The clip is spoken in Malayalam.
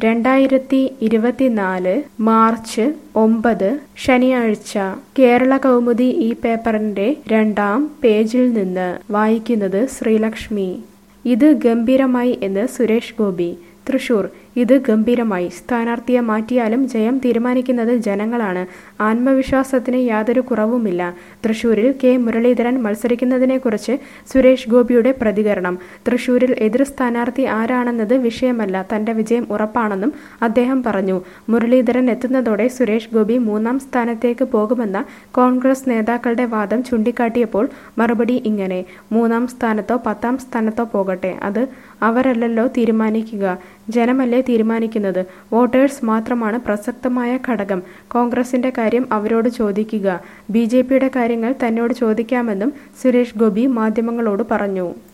രണ്ടായിരത്തി ഇരുപത്തിനാല് മാർച്ച് ഒമ്പത് ശനിയാഴ്ച കേരള കൗമുദി ഈ പേപ്പറിന്റെ രണ്ടാം പേജിൽ നിന്ന് വായിക്കുന്നത് ശ്രീലക്ഷ്മി ഇത് ഗംഭീരമായി എന്ന് സുരേഷ് ഗോപി തൃശൂർ ഇത് ഗംഭീരമായി സ്ഥാനാർത്ഥിയെ മാറ്റിയാലും ജയം തീരുമാനിക്കുന്നത് ജനങ്ങളാണ് ആത്മവിശ്വാസത്തിന് യാതൊരു കുറവുമില്ല തൃശൂരിൽ കെ മുരളീധരൻ മത്സരിക്കുന്നതിനെക്കുറിച്ച് സുരേഷ് ഗോപിയുടെ പ്രതികരണം തൃശൂരിൽ എതിർ സ്ഥാനാർത്ഥി ആരാണെന്നത് വിഷയമല്ല തന്റെ വിജയം ഉറപ്പാണെന്നും അദ്ദേഹം പറഞ്ഞു മുരളീധരൻ എത്തുന്നതോടെ സുരേഷ് ഗോപി മൂന്നാം സ്ഥാനത്തേക്ക് പോകുമെന്ന കോൺഗ്രസ് നേതാക്കളുടെ വാദം ചൂണ്ടിക്കാട്ടിയപ്പോൾ മറുപടി ഇങ്ങനെ മൂന്നാം സ്ഥാനത്തോ പത്താം സ്ഥാനത്തോ പോകട്ടെ അത് അവരല്ലല്ലോ തീരുമാനിക്കുക ജനമല്ലേ തീരുമാനിക്കുന്നത് വോട്ടേഴ്സ് മാത്രമാണ് പ്രസക്തമായ ഘടകം കോൺഗ്രസിന്റെ കാര്യം അവരോട് ചോദിക്കുക ബി കാര്യങ്ങൾ തന്നോട് ചോദിക്കാമെന്നും സുരേഷ് ഗോപി മാധ്യമങ്ങളോട് പറഞ്ഞു